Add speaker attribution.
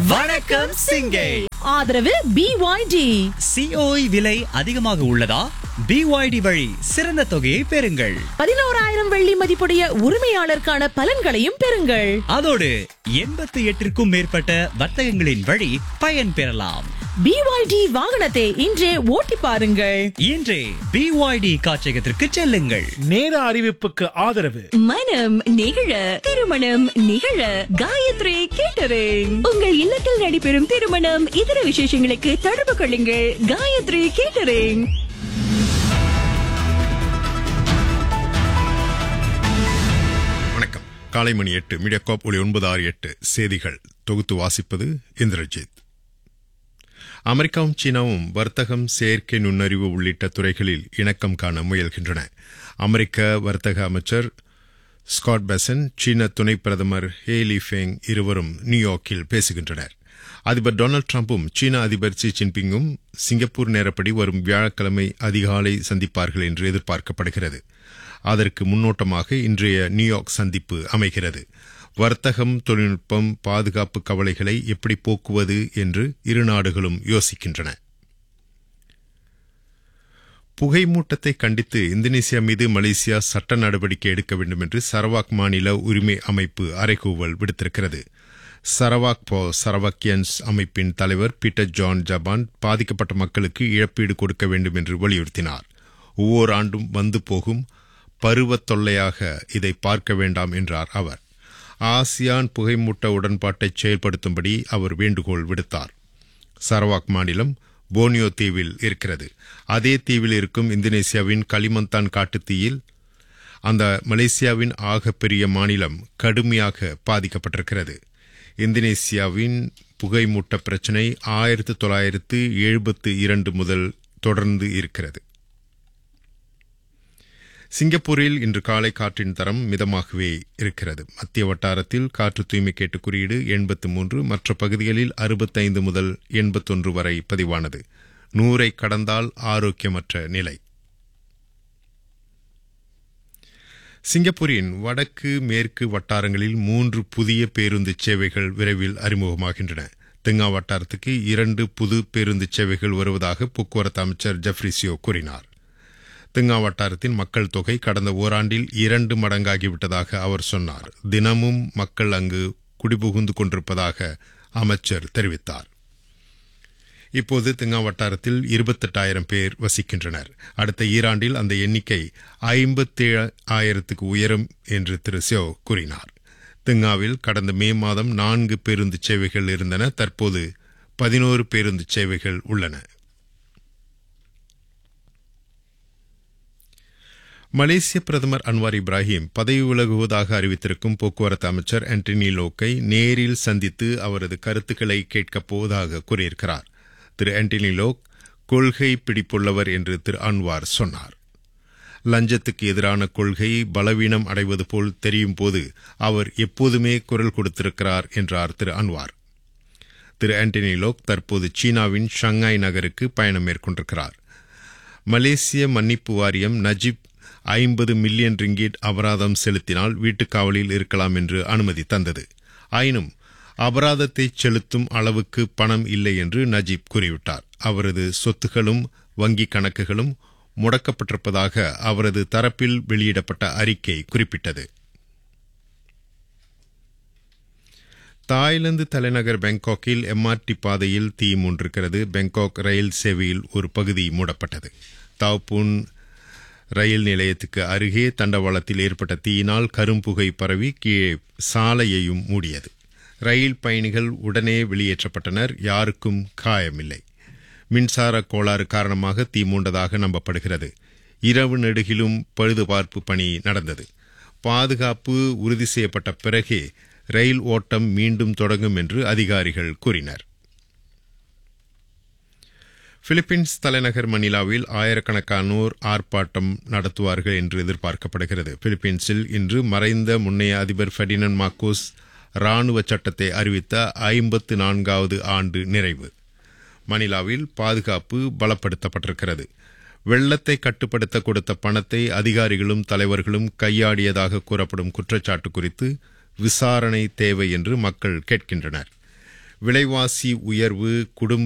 Speaker 1: வணக்கம் சிங்கை
Speaker 2: ஆதரவு பிஒய்டி
Speaker 1: சிஓஇ விலை அதிகமாக உள்ளதா பிஒய்டி வழி சிறந்த தொகையை பெறுங்கள்
Speaker 2: பதினோராயிரம் வெள்ளி மதிப்புடைய உரிமையாளருக்கான பலன்களையும் பெறுங்கள்
Speaker 1: அதோடு எண்பத்தி எட்டிற்கும் மேற்பட்ட வர்த்தகங்களின் வழி பயன் பெறலாம்
Speaker 2: பிஒய்டி வாகனத்தை இன்றே ஓட்டி பாருங்கள்
Speaker 1: இன்றே பிஒய்டி காட்சியகத்திற்கு செல்லுங்கள்
Speaker 3: நேர அறிவிப்புக்கு ஆதரவு
Speaker 4: மனம் நிகழ திருமணம் நிகழ காயத்ரி கேட்டரிங் உங்கள் இல்லத்தில் நடைபெறும் திருமணம் இதர விசேஷங்களுக்கு தொடர்பு கொள்ளுங்கள் காயத்ரி கேட்டரிங்
Speaker 5: வணக்கம் காலை மணி எட்டு மீடியாகாப் ஒளி ஒன்பது ஆறு எட்டு செய்திகள் தொகுத்து வாசிப்பது இந்திரஜித் அமெரிக்காவும் சீனாவும் வர்த்தகம் செயற்கை நுண்ணறிவு உள்ளிட்ட துறைகளில் இணக்கம் காண முயல்கின்றன அமெரிக்க வர்த்தக அமைச்சர் ஸ்காட் பெசன் சீன துணை பிரதமர் ஹேலி ஃபெங் இருவரும் நியூயார்க்கில் பேசுகின்றனர் அதிபர் டொனால்டு டிரம்பும் சீன அதிபர் ஷி ஜின்பிங்கும் சிங்கப்பூர் நேரப்படி வரும் வியாழக்கிழமை அதிகாலை சந்திப்பார்கள் என்று எதிர்பார்க்கப்படுகிறது அதற்கு முன்னோட்டமாக இன்றைய நியூயார்க் சந்திப்பு அமைகிறது வர்த்தகம் தொழில்நுட்பம் பாதுகாப்பு கவலைகளை எப்படி போக்குவது என்று இரு நாடுகளும் யோசிக்கின்றன புகைமூட்டத்தை கண்டித்து இந்தோனேசியா மீது மலேசியா சட்ட நடவடிக்கை எடுக்க வேண்டும் என்று சரவாக் மாநில உரிமை அமைப்பு அறைகூவல் விடுத்திருக்கிறது சரவாக் போ சரவாக்கியன்ஸ் அமைப்பின் தலைவர் பீட்டர் ஜான் ஜபான் பாதிக்கப்பட்ட மக்களுக்கு இழப்பீடு கொடுக்க வேண்டும் என்று வலியுறுத்தினார் ஒவ்வொரு ஆண்டும் வந்து போகும் பருவத் தொல்லையாக இதை பார்க்க வேண்டாம் என்றார் அவர் ஆசியான் புகைமூட்ட உடன்பாட்டை செயல்படுத்தும்படி அவர் வேண்டுகோள் விடுத்தார் சரவாக் மாநிலம் போனியோ தீவில் இருக்கிறது அதே தீவில் இருக்கும் இந்தோனேசியாவின் களிமந்தான் காட்டுத்தீயில் அந்த மலேசியாவின் ஆகப்பெரிய மாநிலம் கடுமையாக பாதிக்கப்பட்டிருக்கிறது இந்தோனேசியாவின் புகைமூட்ட பிரச்சினை ஆயிரத்து தொள்ளாயிரத்து எழுபத்து இரண்டு முதல் தொடர்ந்து இருக்கிறது சிங்கப்பூரில் இன்று காலை காற்றின் தரம் மிதமாகவே இருக்கிறது மத்திய வட்டாரத்தில் காற்று தூய்மை கேட்டு குறியீடு எண்பத்து மூன்று மற்ற பகுதிகளில் அறுபத்தைந்து முதல் எண்பத்தொன்று வரை பதிவானது நூறை கடந்தால் ஆரோக்கியமற்ற நிலை சிங்கப்பூரின் வடக்கு மேற்கு வட்டாரங்களில் மூன்று புதிய பேருந்து சேவைகள் விரைவில் அறிமுகமாகின்றன தெங்கா வட்டாரத்துக்கு இரண்டு புது பேருந்து சேவைகள் வருவதாக போக்குவரத்து அமைச்சர் ஜெஃப்ரிசியோ கூறினார் தெங்கா வட்டாரத்தின் மக்கள் தொகை கடந்த ஓராண்டில் இரண்டு மடங்காகிவிட்டதாக அவர் சொன்னார் தினமும் மக்கள் அங்கு குடிபுகுந்து கொண்டிருப்பதாக அமைச்சர் தெரிவித்தார் இப்போது தெங்கா வட்டாரத்தில் இருபத்தெட்டாயிரம் பேர் வசிக்கின்றனர் அடுத்த ஈராண்டில் அந்த எண்ணிக்கை ஐம்பத்தேழு ஆயிரத்துக்கு உயரும் என்று திரு சியோ கூறினார் தெங்காவில் கடந்த மே மாதம் நான்கு பேருந்து சேவைகள் இருந்தன தற்போது பதினோரு பேருந்து சேவைகள் உள்ளன மலேசிய பிரதமர் அன்வார் இப்ராஹிம் பதவி விலகுவதாக அறிவித்திருக்கும் போக்குவரத்து அமைச்சர் ஆண்டனி லோக்கை நேரில் சந்தித்து அவரது கருத்துக்களை கேட்கப் போவதாக கூறியிருக்கிறார் திரு ஆண்டனி லோக் கொள்கை பிடிப்புள்ளவர் என்று திரு அன்வார் சொன்னார் லஞ்சத்துக்கு எதிரான கொள்கை பலவீனம் அடைவது போல் தெரியும் போது அவர் எப்போதுமே குரல் கொடுத்திருக்கிறார் என்றார் திரு அன்வார் திரு ஆண்டனி லோக் தற்போது சீனாவின் ஷங்காய் நகருக்கு பயணம் மேற்கொண்டிருக்கிறார் மலேசிய மன்னிப்பு வாரியம் நஜிப் ஐம்பது மில்லியன் ரிங்கிட் அபராதம் செலுத்தினால் வீட்டுக்காவலில் இருக்கலாம் என்று அனுமதி தந்தது ஆயினும் அபராதத்தை செலுத்தும் அளவுக்கு பணம் இல்லை என்று நஜீப் கூறிவிட்டார் அவரது சொத்துகளும் வங்கிக் கணக்குகளும் முடக்கப்பட்டிருப்பதாக அவரது தரப்பில் வெளியிடப்பட்ட அறிக்கை குறிப்பிட்டது தாய்லாந்து தலைநகர் பாங்காக்கில் எம்ஆர்டி பாதையில் தீ மூன்றிருக்கிறது பாங்காக் ரயில் சேவையில் ஒரு பகுதி மூடப்பட்டது தாவ்பூன் ரயில் நிலையத்துக்கு அருகே தண்டவாளத்தில் ஏற்பட்ட தீயினால் கரும்புகை பரவி கீழே சாலையையும் மூடியது ரயில் பயணிகள் உடனே வெளியேற்றப்பட்டனர் யாருக்கும் காயமில்லை மின்சார கோளாறு காரணமாக தீ மூண்டதாக நம்பப்படுகிறது இரவு நெடுகிலும் பழுதுபார்ப்பு பணி நடந்தது பாதுகாப்பு உறுதி செய்யப்பட்ட பிறகே ரயில் ஓட்டம் மீண்டும் தொடங்கும் என்று அதிகாரிகள் கூறினர் பிலிப்பீன்ஸ் தலைநகர் மணிலாவில் ஆயிரக்கணக்கானோர் ஆர்ப்பாட்டம் நடத்துவார்கள் என்று எதிர்பார்க்கப்படுகிறது பிலிப்பீன்ஸில் இன்று மறைந்த முன்னைய அதிபர் ஃபெர்டினன் மார்க்கோஸ் ராணுவ சட்டத்தை அறிவித்த ஐம்பத்து நான்காவது ஆண்டு நிறைவு மணிலாவில் பாதுகாப்பு பலப்படுத்தப்பட்டிருக்கிறது வெள்ளத்தை கட்டுப்படுத்த கொடுத்த பணத்தை அதிகாரிகளும் தலைவர்களும் கையாடியதாக கூறப்படும் குற்றச்சாட்டு குறித்து விசாரணை தேவை என்று மக்கள் கேட்கின்றனர் விலைவாசி உயர்வு குடும்ப